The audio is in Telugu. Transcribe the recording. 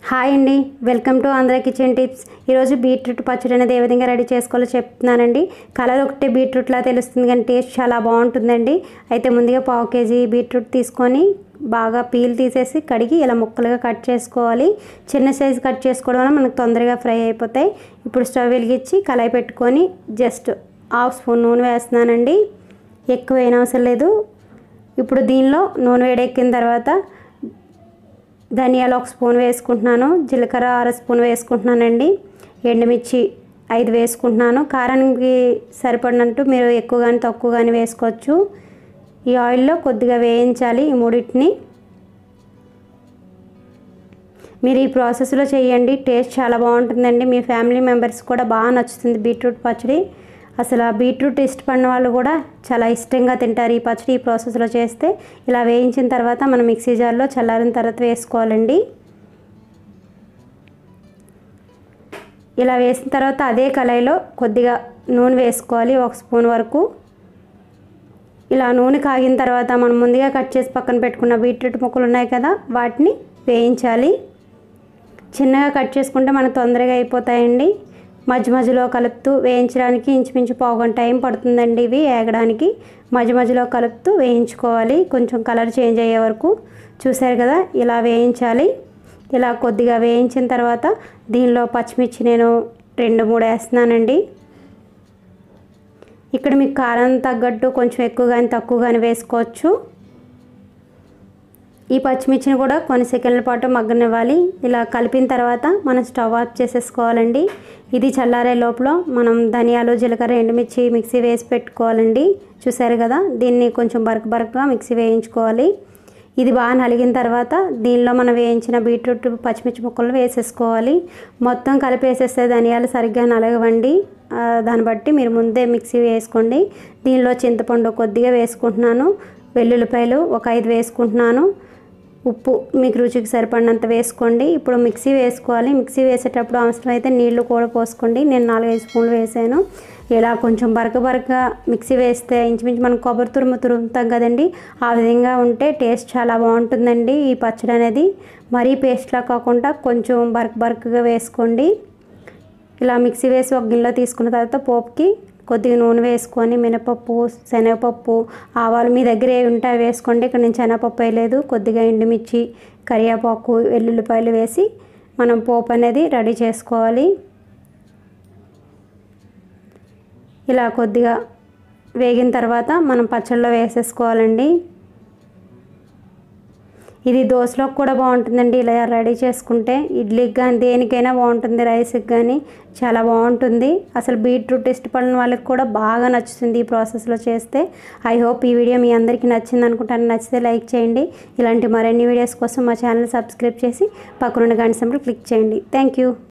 హాయ్ అండి welcome to Andhra kitchen tips ఈరోజు బీట్రూట్ పచ్చడి అనేది ఏ విధంగా రెడీ చేసుకోవాలో చెప్తున్నానండి కలర్ ఒకటే బీట్రూట్లా తెలుస్తుంది కానీ టేస్ట్ చాలా బాగుంటుందండి అయితే ముందుగా పావు కేజీ బీట్రూట్ తీసుకొని బాగా పీల్ తీసేసి కడిగి ఇలా ముక్కలుగా కట్ చేసుకోవాలి చిన్న సైజు కట్ చేసుకోవడం వల్ల మనకు తొందరగా ఫ్రై అయిపోతాయి ఇప్పుడు స్టవ్ వెలిగించి కళాయి పెట్టుకొని జస్ట్ హాఫ్ స్పూన్ నూనె వేస్తున్నానండి ఎక్కువ వేయనవసరం అవసరం లేదు ఇప్పుడు దీనిలో నూనె వేడెక్కిన తర్వాత ధనియాలు ఒక స్పూన్ వేసుకుంటున్నాను జీలకర్ర అర స్పూన్ వేసుకుంటున్నానండి ఎండుమిర్చి ఐదు వేసుకుంటున్నాను కారానికి సరిపడినట్టు మీరు ఎక్కువ కానీ తక్కువ కానీ వేసుకోవచ్చు ఈ ఆయిల్లో కొద్దిగా వేయించాలి ఈ మూడింటిని మీరు ఈ ప్రాసెస్లో చేయండి టేస్ట్ చాలా బాగుంటుందండి మీ ఫ్యామిలీ మెంబర్స్ కూడా బాగా నచ్చుతుంది బీట్రూట్ పచ్చడి అసలు ఆ బీట్రూట్ ఇష్టపడిన వాళ్ళు కూడా చాలా ఇష్టంగా తింటారు ఈ పచ్చడి ఈ ప్రాసెస్లో చేస్తే ఇలా వేయించిన తర్వాత మనం మిక్సీ జార్లో చల్లారిన తర్వాత వేసుకోవాలండి ఇలా వేసిన తర్వాత అదే కళాయిలో కొద్దిగా నూనె వేసుకోవాలి ఒక స్పూన్ వరకు ఇలా నూనె కాగిన తర్వాత మనం ముందుగా కట్ చేసి పక్కన పెట్టుకున్న బీట్రూట్ ముక్కలు ఉన్నాయి కదా వాటిని వేయించాలి చిన్నగా కట్ చేసుకుంటే మనకు తొందరగా అయిపోతాయండి మధ్య మధ్యలో కలుపుతూ వేయించడానికి ఇంచుమించు పావుగంట టైం పడుతుందండి ఇవి వేగడానికి మధ్య మధ్యలో కలుపుతూ వేయించుకోవాలి కొంచెం కలర్ చేంజ్ అయ్యే వరకు చూసారు కదా ఇలా వేయించాలి ఇలా కొద్దిగా వేయించిన తర్వాత దీనిలో పచ్చిమిర్చి నేను రెండు మూడు వేస్తున్నానండి ఇక్కడ మీకు కారం తగ్గట్టు కొంచెం ఎక్కువ కానీ తక్కువ కానీ వేసుకోవచ్చు ఈ పచ్చిమిర్చిని కూడా కొన్ని సెకండ్ల పాటు మగ్గనివ్వాలి ఇలా కలిపిన తర్వాత మనం స్టవ్ ఆఫ్ చేసేసుకోవాలండి ఇది చల్లారే లోపల మనం ధనియాలు జీలకర్ర ఎండుమిర్చి మిక్సీ వేసి పెట్టుకోవాలండి చూసారు కదా దీన్ని కొంచెం బరక బరకగా మిక్సీ వేయించుకోవాలి ఇది బాగా నలిగిన తర్వాత దీనిలో మనం వేయించిన బీట్రూట్ పచ్చిమిర్చి ముక్కలు వేసేసుకోవాలి మొత్తం కలిపి వేసేస్తే ధనియాలు సరిగ్గా నలగవండి దాన్ని బట్టి మీరు ముందే మిక్సీ వేసుకోండి దీనిలో చింతపండు కొద్దిగా వేసుకుంటున్నాను వెల్లుల్లిపాయలు ఒక ఐదు వేసుకుంటున్నాను ఉప్పు మీకు రుచికి సరిపడినంత వేసుకోండి ఇప్పుడు మిక్సీ వేసుకోవాలి మిక్సీ వేసేటప్పుడు అవసరమైతే నీళ్లు కూడా పోసుకోండి నేను నాలుగైదు స్పూన్లు వేసాను ఇలా కొంచెం బరక బరక మిక్సీ వేస్తే ఇంచుమించు మనం కొబ్బరి తురుము తురుముతాం కదండి ఆ విధంగా ఉంటే టేస్ట్ చాలా బాగుంటుందండి ఈ పచ్చడి అనేది మరీ పేస్ట్లా కాకుండా కొంచెం బరక బరకగా వేసుకోండి ఇలా మిక్సీ వేసి ఒక గిన్నెలో తీసుకున్న తర్వాత పోపుకి కొద్దిగా నూనె వేసుకొని మినపప్పు శనగపప్పు ఆవాలు మీ దగ్గర ఏవి ఉంటాయి వేసుకోండి ఇక్కడ నేను శనగపప్పు వేయలేదు కొద్దిగా ఎండుమిర్చి కరివేపాకు వెల్లుల్లిపాయలు వేసి మనం పోపు అనేది రెడీ చేసుకోవాలి ఇలా కొద్దిగా వేగిన తర్వాత మనం పచ్చళ్ళలో వేసేసుకోవాలండి ఇది దోశలోకి కూడా బాగుంటుందండి ఇలా రెడీ చేసుకుంటే ఇడ్లీకి కానీ దేనికైనా బాగుంటుంది రైస్కి కానీ చాలా బాగుంటుంది అసలు బీట్రూట్ ఇష్టపడిన వాళ్ళకి కూడా బాగా నచ్చుతుంది ఈ ప్రాసెస్లో చేస్తే ఐ హోప్ ఈ వీడియో మీ అందరికీ నచ్చింది అనుకుంటాను నచ్చితే లైక్ చేయండి ఇలాంటి మరిన్ని వీడియోస్ కోసం మా ఛానల్ సబ్స్క్రైబ్ చేసి పక్కనున్న గంట సింబల్ క్లిక్ చేయండి థ్యాంక్ యూ